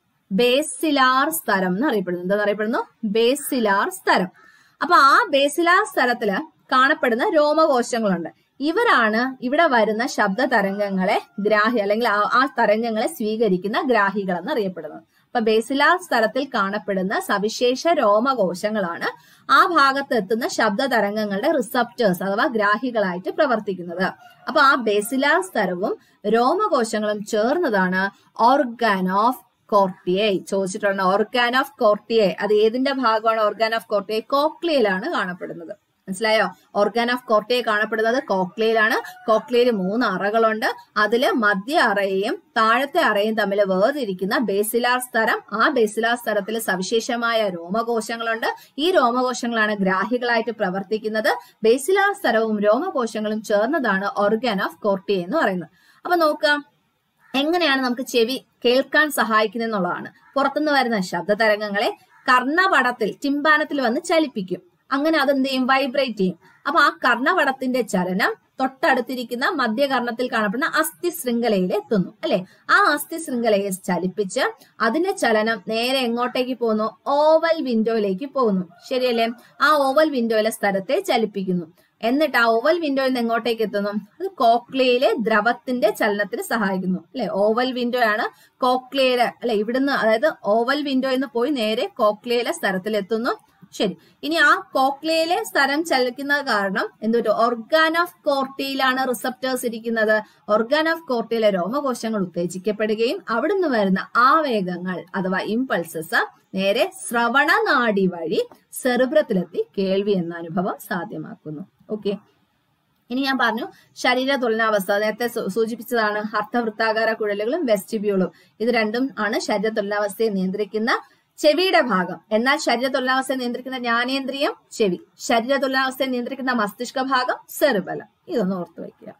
ബേസിലാർ സ്ഥലം എന്ന് അറിയപ്പെടുന്നു എന്തെന്നറിയപ്പെടുന്നു ബേസിലാർ സ്ഥലം അപ്പൊ ആ ബേസിലാർ സ്ഥലത്തില് കാണപ്പെടുന്ന രോമകോശങ്ങളുണ്ട് ഇവരാണ് ഇവിടെ വരുന്ന ശബ്ദ തരംഗങ്ങളെ ഗ്രാഹി അല്ലെങ്കിൽ ആ- ആ തരംഗങ്ങളെ സ്വീകരിക്കുന്ന ഗ്രാഹികൾ എന്ന് അറിയപ്പെടുന്നത് അപ്പൊ ബേസിലാർ സ്ഥലത്തിൽ കാണപ്പെടുന്ന സവിശേഷ രോമകോശങ്ങളാണ് ആ ഭാഗത്ത് എത്തുന്ന ശബ്ദ തരംഗങ്ങളുടെ റിസപ്റ്റേഴ്സ് അഥവാ ഗ്രാഹികളായിട്ട് പ്രവർത്തിക്കുന്നത് അപ്പൊ ആ ബേസിലാർ സ്ഥലവും രോമകോശങ്ങളും ചേർന്നതാണ് ഓർഗാൻ ഓഫ് കോർട്ടിയെ ചോദിച്ചിട്ടുണ്ട് ഓർഗാൻ ഓഫ് കോർട്ടിയെ അത് ഏതിന്റെ ഭാഗമാണ് ഓർഗാൻ ഓഫ് കോർട്ടിയെ കോക്ലിയയിലാണ് കാണപ്പെടുന്നത് മനസ്സിലായോ ഓർഗാൻ ഓഫ് കോർട്ടിയെ കാണപ്പെടുന്നത് കോക്ലിയയിലാണ് കോക്ലിയയിൽ മൂന്ന് അറകളുണ്ട് അതില് മധ്യ അറയെയും താഴത്തെ അറയും തമ്മിൽ വേർതിരിക്കുന്ന ബേസിലാർ സ്ഥലം ആ ബേസിലാർ സ്ഥലത്തിൽ സവിശേഷമായ രോമകോശങ്ങളുണ്ട് ഈ രോമകോശങ്ങളാണ് ഗ്രാഹികളായിട്ട് പ്രവർത്തിക്കുന്നത് ബേസിലാർ സ്ഥലവും രോമകോശങ്ങളും ചേർന്നതാണ് ഓർഗാൻ ഓഫ് കോർട്ടിയെ എന്ന് പറയുന്നത് അപ്പൊ നോക്കാം എങ്ങനെയാണ് നമുക്ക് ചെവി കേൾക്കാൻ സഹായിക്കുന്നത് എന്നുള്ളതാണ് പുറത്തുനിന്ന് വരുന്ന ശബ്ദ തരംഗങ്ങളെ കർണപടത്തിൽ ടിമ്പാനത്തിൽ വന്ന് ചലിപ്പിക്കും അങ്ങനെ അതെന്ത് ചെയ്യും വൈബ്രേറ്റ് ചെയ്യും അപ്പൊ ആ കർണപടത്തിന്റെ ചലനം തൊട്ടടുത്തിരിക്കുന്ന മധ്യകർണത്തിൽ കാണപ്പെടുന്ന അസ്ഥി ശൃംഖലയിൽ എത്തുന്നു അല്ലെ ആ അസ്ഥി ശൃംഖലയെ ചലിപ്പിച്ച് അതിന്റെ ചലനം നേരെ എങ്ങോട്ടേക്ക് പോകുന്നു ഓവൽ വിൻഡോയിലേക്ക് പോകുന്നു ശരിയല്ലേ ആ ഓവൽ വിൻഡോയിലെ സ്ഥലത്തെ ചലിപ്പിക്കുന്നു എന്നിട്ട് ആ ഓവൽ വിൻഡോയിൽ നിന്ന് എങ്ങോട്ടേക്ക് എത്തുന്നു അത് കോക്ലിയയിലെ ദ്രവത്തിന്റെ ചലനത്തിന് സഹായിക്കുന്നു അല്ലെ ഓവൽ വിൻഡോ ആണ് കോക്ലിയയിലെ അല്ലെ ഇവിടുന്ന് അതായത് ഓവൽ വിൻഡോയിൽ നിന്ന് പോയി നേരെ കോക്ലിയയിലെ സ്ഥലത്തിൽ എത്തുന്നു ശരി ഇനി ആ കോക്ലിയയിലെ സ്ഥലം ചലിക്കുന്നത് കാരണം എന്തൊരു ഓർഗാൻ ഓഫ് കോർട്ടിയിലാണ് റിസപ്റ്റേഴ്സ് ഇരിക്കുന്നത് ഓർഗാൻ ഓഫ് കോർട്ടിയിലെ രോമകോശങ്ങൾ ഉത്തേജിക്കപ്പെടുകയും അവിടുന്ന് വരുന്ന ആവേഗങ്ങൾ അഥവാ ഇമ്പൾസസ് നേരെ ശ്രവണ നാഡി വഴി സെറിബ്രത്തിലെത്തി കേൾവി എന്ന അനുഭവം സാധ്യമാക്കുന്നു ഓക്കെ ഇനി ഞാൻ പറഞ്ഞു ശരീര തുലനാവസ്ഥ നേരത്തെ സൂ- സൂചിപ്പിച്ചതാണ് അർത്ഥവൃത്താകാര കുഴലുകളും വെസ്റ്റിബ്യൂളും ഇത് രണ്ടും ആണ് ശരീര തുലനാവസ്ഥയെ നിയന്ത്രിക്കുന്ന ചെവിയുടെ ഭാഗം എന്നാൽ ശരീര തുലനാവസ്ഥയെ നിയന്ത്രിക്കുന്ന ജ്ഞാനേന്ദ്രിയം ചെവി ശരീര തുലനാവസ്ഥയെ നിയന്ത്രിക്കുന്ന മസ്തിഷ്ക ഭാഗം സെറിബലം ഇതൊന്ന് ഓർത്തു വയ്ക്കുക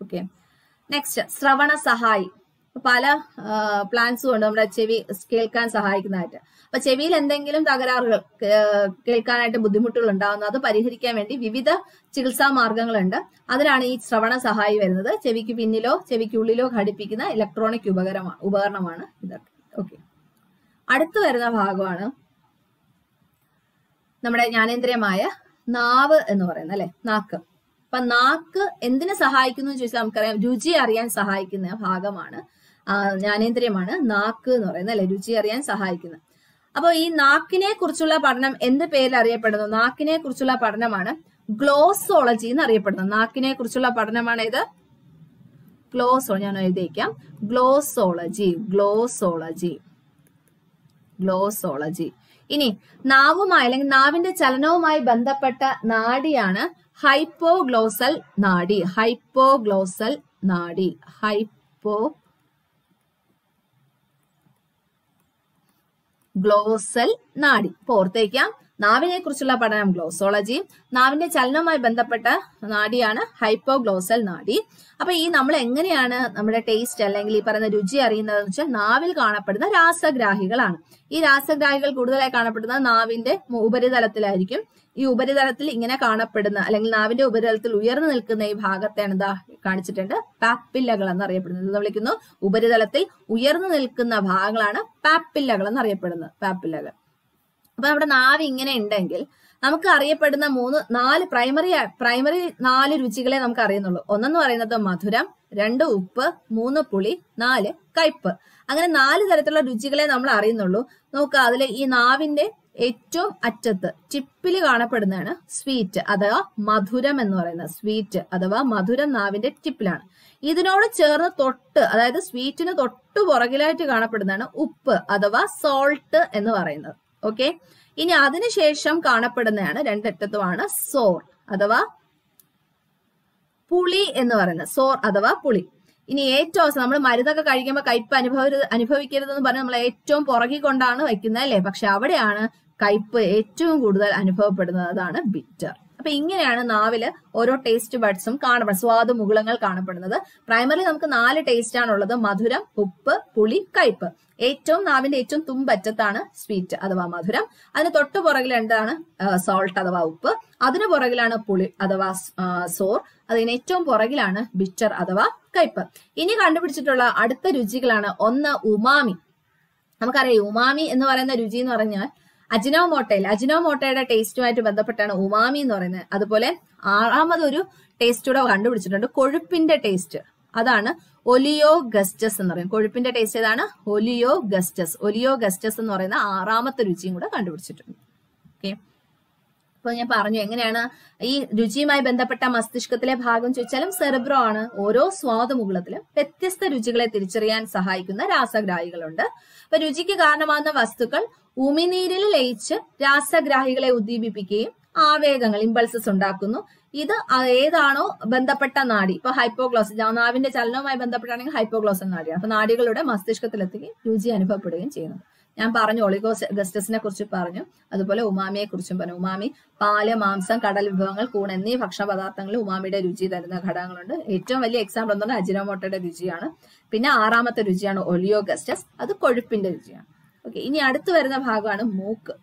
ഓക്കെ നെക്സ്റ്റ് ശ്രവണ സഹായി പല പ്ലാന്റ്സും ഉണ്ട് നമ്മുടെ ചെവി കേൾക്കാൻ സഹായിക്കുന്നതായിട്ട് അപ്പൊ ചെവിയിൽ എന്തെങ്കിലും തകരാറുകൾ ഏഹ്, കേൾക്കാനായിട്ട് ബുദ്ധിമുട്ടുകൾ ഉണ്ടാകുന്നു അത് പരിഹരിക്കാൻ വേണ്ടി വിവിധ ചികിത്സാ മാർഗങ്ങളുണ്ട് അതിനാണ് ഈ ശ്രവണ സഹായി വരുന്നത് ചെവിക്ക് പിന്നിലോ ചെവിക്കുള്ളിലോ ഘടിപ്പിക്കുന്ന ഇലക്ട്രോണിക് ഉപകരണമാണ് ഉപകരണമാണ് ഇതൊക്കെ ഓക്കെ അടുത്ത് വരുന്ന ഭാഗമാണ് നമ്മുടെ ജ്ഞാനേന്ദ്രിയമായ നാവ് എന്ന് പറയുന്നത് അല്ലെ നാക്ക് അപ്പൊ നാക്ക് എന്തിനെ സഹായിക്കുന്നു എന്ന് ചോദിച്ചാൽ നമുക്കറിയാം രുചി അറിയാൻ സഹായിക്കുന്ന ഭാഗമാണ് ആ, ജ്ഞാനേന്ദ്രിയമാണ് നാക്ക് എന്ന് പറയുന്നത് അല്ലെ രുചി അറിയാൻ സഹായിക്കുന്നത് അപ്പോൾ ഈ നാക്കിനെ കുറിച്ചുള്ള പഠനം എന്ത് പേരിൽ അറിയപ്പെടുന്നു നാക്കിനെ കുറിച്ചുള്ള പഠനമാണ് ഗ്ലോസോളജി എന്ന് അറിയപ്പെടുന്നത് നാക്കിനെ കുറിച്ചുള്ള പഠനമാണ് ഇത് ഗ്ലോസോ ഞാൻ എഴുതിയേക്കാം ഗ്ലോസോളജി ഗ്ലോസോളജി ഗ്ലോസോളജി ഇനി നാവുമായി അല്ലെങ്കിൽ നാവിന്റെ ചലനവുമായി ബന്ധപ്പെട്ട നാഡിയാണ് ഹൈപ്പോഗ്ലോസൽ നാഡി ഹൈപ്പോഗ്ലോസൽ നാഡി ഹൈപ്പോ ഗ്ലോസൽ നാഡി ഇപ്പൊ ഓർത്തേക്കാം നാവിനെ കുറിച്ചുള്ള പഠനം ഗ്ലോസോളജി നാവിന്റെ ചലനവുമായി ബന്ധപ്പെട്ട നാഡിയാണ് ഹൈപ്പോഗ്ലോസൽ നാഡി അപ്പൊ ഈ നമ്മൾ എങ്ങനെയാണ് നമ്മുടെ ടേസ്റ്റ് അല്ലെങ്കിൽ ഈ പറയുന്ന രുചി അറിയുന്നത് വെച്ചാൽ നാവിൽ കാണപ്പെടുന്ന രാസഗ്രാഹികളാണ് ഈ രാസഗ്രാഹികൾ കൂടുതലായി കാണപ്പെടുന്നത് നാവിന്റെ മു- ഉപരിതലത്തിലായിരിക്കും ഈ ഉപരിതലത്തിൽ ഇങ്ങനെ കാണപ്പെടുന്ന അല്ലെങ്കിൽ നാവിന്റെ ഉപരിതലത്തിൽ ഉയർന്നു നിൽക്കുന്ന ഈ ഭാഗത്തെയാണ് എന്താ കാണിച്ചിട്ടുണ്ട് പാപ്പില്ലകൾ എന്നറിയപ്പെടുന്നത് ഇത് വിളിക്കുന്നു ഉപരിതലത്തിൽ ഉയർന്നു നിൽക്കുന്ന ഭാഗങ്ങളാണ് പാപ്പില്ലകൾ എന്നറിയപ്പെടുന്നത് പാപ്പില്ലകൾ അപ്പൊ നമ്മുടെ നാവ് ഇങ്ങനെ ഉണ്ടെങ്കിൽ നമുക്ക് അറിയപ്പെടുന്ന മൂന്ന് നാല് പ്രൈമറി പ്രൈമറി നാല് രുചികളെ നമുക്ക് അറിയുന്നുള്ളൂ ഒന്നെന്ന് പറയുന്നത് മധുരം രണ്ട് ഉപ്പ് മൂന്ന് പുളി നാല് കയ്പ് അങ്ങനെ നാല് തരത്തിലുള്ള രുചികളെ നമ്മൾ അറിയുന്നുള്ളൂ നോക്കുക അതിൽ ഈ നാവിന്റെ ഏറ്റവും അറ്റത്ത് ടിപ്പിൽ കാണപ്പെടുന്നതാണ് സ്വീറ്റ് അഥവാ മധുരം എന്ന് പറയുന്നത് സ്വീറ്റ് അഥവാ മധുരം നാവിന്റെ ടിപ്പിലാണ് ഇതിനോട് ചേർന്ന് തൊട്ട് അതായത് സ്വീറ്റിന് തൊട്ട് പുറകിലായിട്ട് കാണപ്പെടുന്നതാണ് ഉപ്പ് അഥവാ സോൾട്ട് എന്ന് പറയുന്നത് ഓക്കെ ഇനി അതിനുശേഷം കാണപ്പെടുന്നതാണ് രണ്ടറ്റത്തുമാണ് സോർ അഥവാ പുളി എന്ന് പറയുന്നത് സോർ അഥവാ പുളി ഇനി ഏറ്റവും അവസാനം നമ്മൾ മരുന്നൊക്കെ കഴിക്കുമ്പോൾ കയ്പ് അനുഭവ അനുഭവിക്കരുതെന്ന് പറഞ്ഞ് നമ്മൾ ഏറ്റവും പുറകിൽ കൊണ്ടാണ് വയ്ക്കുന്നത് അല്ലേ പക്ഷെ അവിടെയാണ് കയ്പ് ഏറ്റവും കൂടുതൽ അനുഭവപ്പെടുന്നത് അതാണ് ബിറ്റർ അപ്പൊ ഇങ്ങനെയാണ് നാവില് ഓരോ ടേസ്റ്റ് ബഡ്സും കാണപ്പെടുന്നത് സ്വാദ് മുകുളങ്ങൾ കാണപ്പെടുന്നത് പ്രൈമറി നമുക്ക് നാല് ടേസ്റ്റ് ആണുള്ളത് മധുരം ഉപ്പ് പുളി കയ്പ് ഏറ്റവും നാവിന്റെ ഏറ്റവും തുമ്പറ്റത്താണ് സ്വീറ്റ് അഥവാ മധുരം അതിന് തൊട്ട് പുറകിൽ എന്താണ് സോൾട്ട് അഥവാ ഉപ്പ് അതിന് പുറകിലാണ് പുളി അഥവാ ആ, സോർ അതിന് ഏറ്റവും പുറകിലാണ് ബിറ്റർ അഥവാ കയ്പ് ഇനി കണ്ടുപിടിച്ചിട്ടുള്ള അടുത്ത രുചികളാണ് ഒന്ന് ഉമാമി നമുക്കറിയാം ഉമാമി എന്ന് പറയുന്ന രുചി എന്ന് പറഞ്ഞാൽ അജിനോമോട്ടയിൽ അജിനോമോട്ടയുടെ ടേസ്റ്റുമായിട്ട് ബന്ധപ്പെട്ടാണ് ഉമാമി എന്ന് പറയുന്നത് അതുപോലെ ആറാമതൊരു ടേസ്റ്റ് കൂടെ കണ്ടുപിടിച്ചിട്ടുണ്ട് കൊഴുപ്പിന്റെ ടേസ്റ്റ് അതാണ് ഒലിയോ ഗസ്റ്റസ് എന്ന് പറയും കൊഴുപ്പിന്റെ ടേസ്റ്റ് ഏതാണ് ഒലിയോ ഗസ്റ്റസ് ഒലിയോ ഗസ്റ്റസ് എന്ന് പറയുന്ന ആറാമത്തെ രുചിയും കൂടെ കണ്ടുപിടിച്ചിട്ടുണ്ട് ഓക്കെ അപ്പൊ ഞാൻ പറഞ്ഞു എങ്ങനെയാണ് ഈ രുചിയുമായി ബന്ധപ്പെട്ട മസ്തിഷ്കത്തിലെ ഭാഗം ചോദിച്ചാലും സെറിബ്രോ ആണ് ഓരോ സ്വാദമുകുളത്തിലും വ്യത്യസ്ത രുചികളെ തിരിച്ചറിയാൻ സഹായിക്കുന്ന രാസഗ്രാഹികളുണ്ട് അപ്പൊ രുചിക്ക് കാരണമാകുന്ന വസ്തുക്കൾ ഉമിനീരിൽ ലയിച്ച് രാസഗ്രാഹികളെ ഉദ്ദീപിപ്പിക്കുകയും ആവേഗങ്ങൾ ഇമ്പൾസസ് ഉണ്ടാക്കുന്നു ഇത് ആ- ഏതാണോ ബന്ധപ്പെട്ട നാഡി ഇപ്പൊ ഹൈപ്പോഗ്ലോസ് നാവിന്റെ ചലനവുമായി ബന്ധപ്പെട്ടാണെങ്കിൽ ഹൈപ്പോഗ്ലോസ് നാഡിയാണ് അപ്പൊ നാഡികളുടെ മസ്തിഷ്കത്തിലെത്തുകയും രുചി അനുഭവപ്പെടുകയും ചെയ്യുന്നത് ഞാൻ പറഞ്ഞു ഒളിഗോസ് ഗസ്റ്റസിനെ കുറിച്ച് പറഞ്ഞു അതുപോലെ ഉമാമിയെ കുറിച്ചും പറഞ്ഞു ഉമാമി പാല് മാംസം കടൽ വിഭവങ്ങൾ കൂൺ എന്നീ ഭക്ഷണ പദാർത്ഥങ്ങളിൽ ഉമാമിയുടെ രുചി തരുന്ന ഘടകങ്ങളുണ്ട് ഏറ്റവും വലിയ എക്സാമ്പിൾ എന്ന് പറഞ്ഞാൽ അജിനോമോട്ടയുടെ രുചിയാണ് പിന്നെ ആറാമത്തെ രുചിയാണ് ഒലിയോ ഗസ്റ്റസ് അത് കൊഴുപ്പിന്റെ രുചിയാണ് ഓക്കെ ഇനി അടുത്ത് വരുന്ന ഭാഗമാണ് മൂക്ക്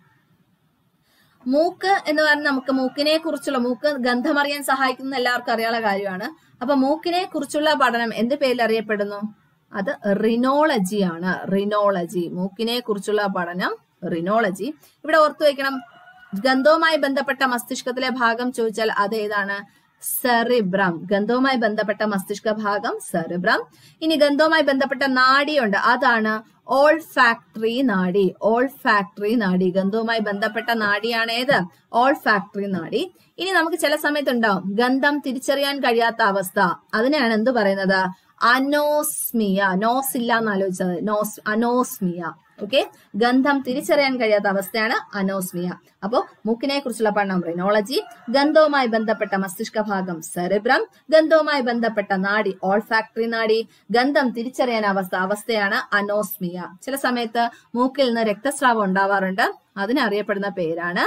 മൂക്ക് എന്ന് പറഞ്ഞാൽ നമുക്ക് മൂക്കിനെ കുറിച്ചുള്ള മൂക്ക് ഗന്ധമറിയാൻ സഹായിക്കുന്ന എല്ലാവർക്കും അറിയാനുള്ള കാര്യമാണ് അപ്പൊ മൂക്കിനെ കുറിച്ചുള്ള പഠനം എന്ത് പേരിൽ അറിയപ്പെടുന്നു അത് റിനോളജി ആണ് റിനോളജി മൂക്കിനെ കുറിച്ചുള്ള പഠനം റിനോളജി ഇവിടെ ഓർത്തു വെക്കണം ഗന്ധവുമായി ബന്ധപ്പെട്ട മസ്തിഷ്കത്തിലെ ഭാഗം ചോദിച്ചാൽ അത് ഏതാണ് സെറിബ്രം ഗന്ധവുമായി ബന്ധപ്പെട്ട മസ്തിഷ്ക ഭാഗം സെറിബ്രം ഇനി ഗന്ധവുമായി ബന്ധപ്പെട്ട നാഡിയുണ്ട് അതാണ് ഓൾ ഫാക്ടറി നാഡി ഓൾ ഫാക്ടറി നാഡി ഗന്ധവുമായി ബന്ധപ്പെട്ട നാഡിയാണ് ഏത് ഓൾ ഫാക്ടറി നാഡി ഇനി നമുക്ക് ചില സമയത്ത് ഉണ്ടാവും ഗന്ധം തിരിച്ചറിയാൻ കഴിയാത്ത അവസ്ഥ അതിനെയാണ് എന്ത് പറയുന്നത് അനോസ്മിയ നോസ് ഇല്ല എന്ന് ആലോചിച്ചത് നോസ് അനോസ്മിയ ഓക്കെ ഗന്ധം തിരിച്ചറിയാൻ കഴിയാത്ത അവസ്ഥയാണ് അനോസ്മിയ അപ്പോ മൂക്കിനെ കുറിച്ചുള്ള പഠനം റിനോളജി ഗന്ധവുമായി ബന്ധപ്പെട്ട മസ്തിഷ്ക ഭാഗം സെറിബ്രം ഗന്ധവുമായി ബന്ധപ്പെട്ട നാഡി ഓൾ ഫാക്ടറി നാഡി ഗന്ധം തിരിച്ചറിയാൻ അവസ്ഥ അവസ്ഥയാണ് അനോസ്മിയ ചില സമയത്ത് മൂക്കിൽ നിന്ന് രക്തസ്രാവം ഉണ്ടാവാറുണ്ട് അതിനറിയപ്പെടുന്ന പേരാണ്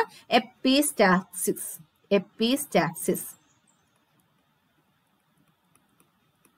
എപ്പിസ്റ്റാക്സിസ് എപ്പിസ്റ്റാക്സിസ്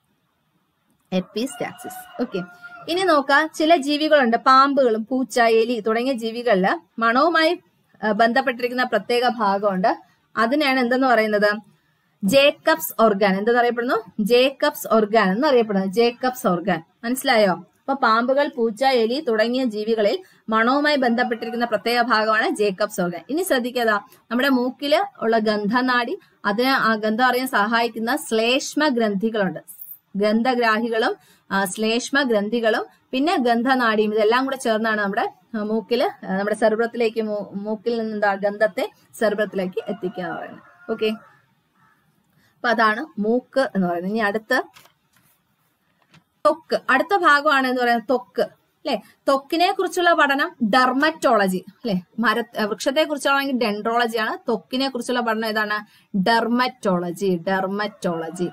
എപ്പിസ്റ്റാക്സിസ് ഓക്കെ ഇനി നോക്കാം ചില ജീവികളുണ്ട് പാമ്പുകളും പൂച്ച എലി തുടങ്ങിയ ജീവികളില് മണവുമായി ആ, ബന്ധപ്പെട്ടിരിക്കുന്ന പ്രത്യേക ഭാഗമുണ്ട് അതിനെയാണ് എന്തെന്ന് പറയുന്നത് ജേക്കബ്സ് ഓർഗാൻ എന്തെന്ന് അറിയപ്പെടുന്നു ജേക്കബ്സ് ഓർഗാൻ എന്ന് അറിയപ്പെടുന്നത് ജേക്കബ്സ് ഓർഗാൻ മനസ്സിലായോ അപ്പൊ പാമ്പുകൾ പൂച്ച എലി തുടങ്ങിയ ജീവികളിൽ മണവുമായി ബന്ധപ്പെട്ടിരിക്കുന്ന പ്രത്യേക ഭാഗമാണ് ജേക്കബ്സ് ഓർഗാൻ ഇനി ശ്രദ്ധിക്കാതാ നമ്മുടെ മൂക്കില് ഉള്ള ഗന്ധനാടി അതിന് ആ ഗന്ധം അറിയാൻ സഹായിക്കുന്ന ശ്ലേഷ്മ ഗ്രന്ഥികളുണ്ട് ഗന്ധഗ്രാഹികളും ആ, ശ്ലേഷ്മ ഗ്രന്ഥികളും പിന്നെ ഗന്ധനാടിയും ഇതെല്ലാം കൂടെ ചേർന്നാണ് നമ്മുടെ ആ, മൂക്കില് ആ, നമ്മുടെ സെർബ്രത്തിലേക്ക് മൂ- മൂക്കിൽ നിന്ന് എന്താ ഗന്ധത്തെ സെർബ്രത്തിലേക്ക് എത്തിക്കുക എന്ന് പറയുന്നത് ഓക്കെ അപ്പൊ അതാണ് മൂക്ക് എന്ന് പറയുന്നത് ഇനി അടുത്ത് ത്വക്ക് അടുത്ത ഭാഗമാണ് എന്ന് പറയുന്നത് ത്വക്ക് അല്ലെ ത്വക്കിനെ കുറിച്ചുള്ള പഠനം ഡെർമറ്റോളജി അല്ലെ മര വൃക്ഷത്തെ കുറിച്ചാണെങ്കിൽ ഡെൻഡ്രോളജിയാണ് ത്വക്കിനെ കുറിച്ചുള്ള പഠനം ഏതാണ് ഡെർമറ്റോളജി ഡെർമറ്റോളജി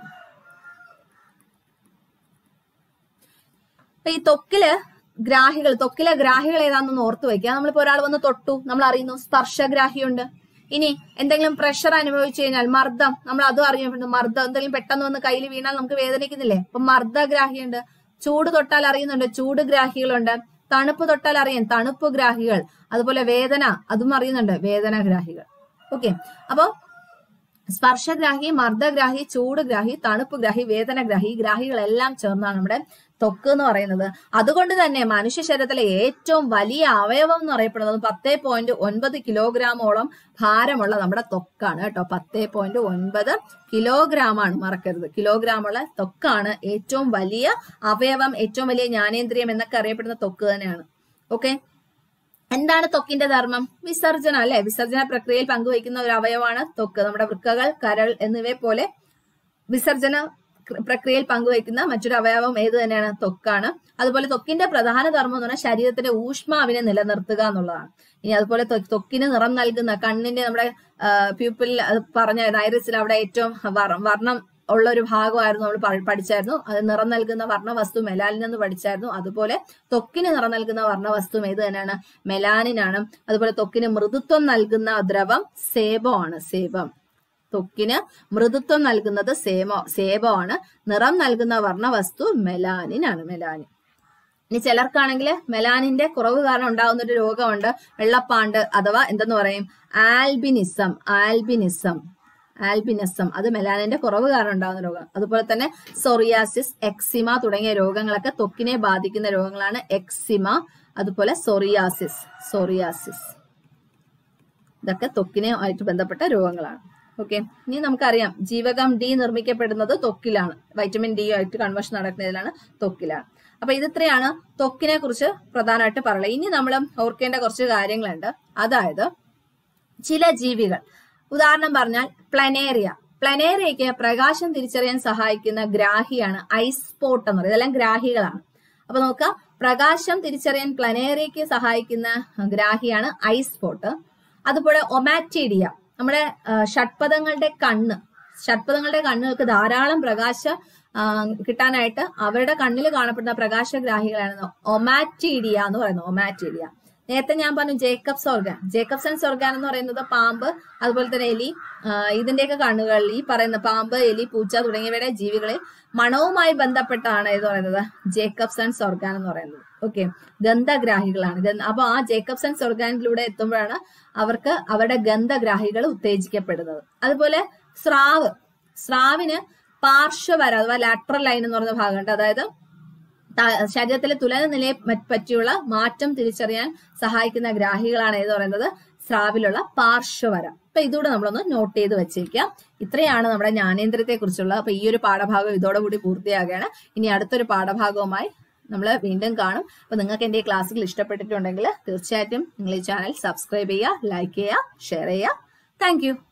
അപ്പൊ ഈ ത്വക്കില് ഗ്രാഹികൾ ത്വക്കിലെ ഗ്രാഹികൾ ഏതാണെന്ന് ഓർത്ത് വെക്കുക നമ്മളിപ്പോ ഒരാൾ വന്ന് തൊട്ടു നമ്മൾ അറിയുന്നു സ്പർശഗ്രാഹിയുണ്ട് ഇനി എന്തെങ്കിലും പ്രഷർ അനുഭവിച്ചു കഴിഞ്ഞാൽ മർദ്ദം നമ്മൾ അതും അറിയപ്പെടുന്നു മർദ്ദം എന്തെങ്കിലും പെട്ടെന്ന് വന്ന് കയ്യിൽ വീണാൽ നമുക്ക് വേദനിക്കുന്നില്ലേ അപ്പൊ മർദ്ദഗ്രാഹിയുണ്ട് ചൂട് തൊട്ടാൽ അറിയുന്നുണ്ട് ചൂട് ഗ്രാഹികളുണ്ട് തണുപ്പ് തൊട്ടാൽ അറിയാം തണുപ്പ് ഗ്രാഹികൾ അതുപോലെ വേദന അതും അറിയുന്നുണ്ട് വേദനഗ്രാഹികൾ ഓക്കെ അപ്പോ സ്പർശഗ്രാഹി മർദ്ദഗ്രാഹി ചൂടുഗ്രാഹി തണുപ്പുഗ്രാഹി വേദനഗ്രാഹി ഈ ഗ്രാഹികളെല്ലാം ചേർന്നാണ് നമ്മുടെ ത്വക്ക് എന്ന് പറയുന്നത് അതുകൊണ്ട് തന്നെ മനുഷ്യ ശരീരത്തിലെ ഏറ്റവും വലിയ അവയവം എന്ന് അറിയപ്പെടുന്നത് പത്തേ പോയിന്റ് ഒൻപത് കിലോഗ്രാമോളം ഭാരമുള്ള നമ്മുടെ ത്വക്കാണ് കേട്ടോ പത്തേ പോയിന്റ് ഒൻപത് കിലോഗ്രാം ആണ് മറക്കരുത് കിലോഗ്രാമുള്ള ത്വക്കാണ് ഏറ്റവും വലിയ അവയവം ഏറ്റവും വലിയ ജ്ഞാനേന്ദ്രിയം എന്നൊക്കെ അറിയപ്പെടുന്ന ത്വക്ക് തന്നെയാണ് ഓക്കെ എന്താണ് ത്വക്കിന്റെ ധർമ്മം വിസർജനം അല്ലെ വിസർജന പ്രക്രിയയിൽ പങ്കുവയ്ക്കുന്ന ഒരു അവയവമാണ് ത്വക്ക് നമ്മുടെ വൃക്കകൾ കരൾ എന്നിവയെ പോലെ വിസർജന ക്ര- പ്രക്രിയയിൽ പങ്കുവയ്ക്കുന്ന മറ്റൊരു അവയവം ഏത് തന്നെയാണ് ത്വക്കാണ് അതുപോലെ ത്വക്കിന്റെ പ്രധാന ധർമ്മം എന്ന് പറഞ്ഞാൽ ശരീരത്തിന്റെ ഊഷ്മാവിനെ നിലനിർത്തുക എന്നുള്ളതാണ് ഇനി അതുപോലെ ത്വ- ത്വക്കിന് നിറം നൽകുന്ന കണ്ണിന്റെ നമ്മുടെ പ്യൂപ്പിൽ പറഞ്ഞ ഐറിസിൽ അവിടെ ഏറ്റവും വർ- വർണ്ണം ഉള്ള ഒരു ഭാഗമായിരുന്നു നമ്മൾ പ- പഠിച്ചായിരുന്നു അത് നിറം നൽകുന്ന വർണ്ണവസ്തു മെലാനിൻ എന്ന് പഠിച്ചായിരുന്നു അതുപോലെ ത്വക്കിന് നിറം നൽകുന്ന വർണ്ണവസ്തു ഏത് തന്നെയാണ് മെലാനിനാണ് അതുപോലെ ത്വക്കിന് മൃദുത്വം നൽകുന്ന ദ്രവം സേബമാണ് സേബം ത്വക്കിന് മൃദുത്വം നൽകുന്നത് സേമോ സേബമാണ് നിറം നൽകുന്ന വർണ്ണവസ്തു മെലാനിൻ ആണ് മെലാനിൻ ഇനി ചിലർക്കാണെങ്കിൽ മെലാനിന്റെ കുറവ് കാരണം ഉണ്ടാകുന്ന ഒരു രോഗമുണ്ട് വെള്ളപ്പാണ്ട് അഥവാ എന്തെന്ന് പറയും ആൽബിനിസം ആൽബിനിസം ആൽബിനിസം അത് മെലാനിന്റെ കുറവ് കാരണം ഉണ്ടാകുന്ന രോഗം അതുപോലെ തന്നെ സൊറിയാസിസ് എക്സിമ തുടങ്ങിയ രോഗങ്ങളൊക്കെ ത്വക്കിനെ ബാധിക്കുന്ന രോഗങ്ങളാണ് എക്സിമ അതുപോലെ സൊറിയാസിസ് സൊറിയാസിസ് ഇതൊക്കെ ത്വക്കിനെ ആയിട്ട് ബന്ധപ്പെട്ട രോഗങ്ങളാണ് ഓക്കെ ഇനി നമുക്കറിയാം ജീവകം ഡി നിർമ്മിക്കപ്പെടുന്നത് ത്വക്കിലാണ് വൈറ്റമിൻ ഡി ആയിട്ട് കൺവേർഷൻ നടക്കുന്നതിലാണ് ത്വക്കിലാണ് അപ്പൊ ഇതിത്രയാണ് ത്വക്കിനെ കുറിച്ച് പ്രധാനമായിട്ട് പറയുന്നത് ഇനി നമ്മൾ ഓർക്കേണ്ട കുറച്ച് കാര്യങ്ങളുണ്ട് അതായത് ചില ജീവികൾ ഉദാഹരണം പറഞ്ഞാൽ പ്ലനേറിയ പ്ലനേറിയയ്ക്ക് പ്രകാശം തിരിച്ചറിയാൻ സഹായിക്കുന്ന ഗ്രാഹിയാണ് ഐസ് സ്പോട്ട് എന്ന് പറയുന്നത് ഇതെല്ലാം ഗ്രാഹികളാണ് അപ്പൊ നോക്കാം പ്രകാശം തിരിച്ചറിയാൻ പ്ലനേറിയയ്ക്ക് സഹായിക്കുന്ന ഗ്രാഹിയാണ് ഐസ് സ്പോട്ട് അതുപോലെ ഒമാറ്റീഡിയ നമ്മുടെ ആ, ഷഡ്പദങ്ങളുടെ കണ്ണ് ഷഡ്പദങ്ങളുടെ കണ്ണുകൾക്ക് ധാരാളം പ്രകാശ ആ, കിട്ടാനായിട്ട് അവരുടെ കണ്ണിൽ കാണപ്പെടുന്ന പ്രകാശഗ്രാഹികളാണ് ഒമാറ്റീഡിയ എന്ന് പറയുന്നത് ഒമാറ്റീഡിയ നേരത്തെ ഞാൻ പറഞ്ഞു ജേക്കബ്സ് ഓർഗാൻ ജേക്കബ്സൺസ് ഓർഗാൻ എന്ന് പറയുന്നത് പാമ്പ് അതുപോലെ തന്നെ എലി ആ, ഇതിന്റെയൊക്കെ കണ്ണുകൾ ഈ പറയുന്ന പാമ്പ് എലി പൂച്ച തുടങ്ങിയവയുടെ ജീവികളിൽ മണവുമായി ബന്ധപ്പെട്ടാണ് ഇത് പറയുന്നത് ജേക്കബ്സൺസ് ഓർഗാൻ എന്ന് പറയുന്നത് ഓക്കെ ഗന്ധഗ്രാഹികളാണ് ഗന്ധ- അപ്പൊ ആ ജേക്കബ്സൺസ് ഓർഗാനിലൂടെ എത്തുമ്പോഴാണ് അവർക്ക് അവരുടെ ഗന്ധഗ്രാഹികൾ ഉത്തേജിക്കപ്പെടുന്നത് അതുപോലെ സ്രാവ് സ്രാവിന് പാർശ്വവര അഥവാ ലാട്രൽ ലൈൻ എന്ന് പറയുന്ന ഭാഗമുണ്ട് അതായത് ത- ശരീരത്തിലെ തുലന നിലയെ മറ്റ് പറ്റിയുള്ള മാറ്റം തിരിച്ചറിയാൻ സഹായിക്കുന്ന ഗ്രാഹികളാണ് ഏത് പറയുന്നത് സ്രാവിലുള്ള പാർശ്വവര അപ്പൊ ഇതൂടെ നമ്മളൊന്ന് നോട്ട് ചെയ്ത് വെച്ചേക്കാം ഇത്രയാണ് നമ്മുടെ ജ്ഞാനേന്ദ്രത്തെ കുറിച്ചുള്ള അപ്പൊ ഈ ഒരു പാഠഭാഗം ഇതോടുകൂടി പൂർത്തിയാകുകയാണ് ഇനി അടുത്തൊരു പാഠഭാഗവുമായി നമ്മൾ വീണ്ടും കാണും അപ്പൊ നിങ്ങൾക്ക് എന്റെ ഈ ക്ലാസ്സുകൾ ഇഷ്ടപ്പെട്ടിട്ടുണ്ടെങ്കിൽ തീർച്ചയായിട്ടും നിങ്ങൾ ഈ ചാനൽ സബ്സ്ക്രൈബ് ചെയ്യുക ലൈക്ക് ചെയ്യുക ഷെയർ ചെയ്യുക താങ്ക്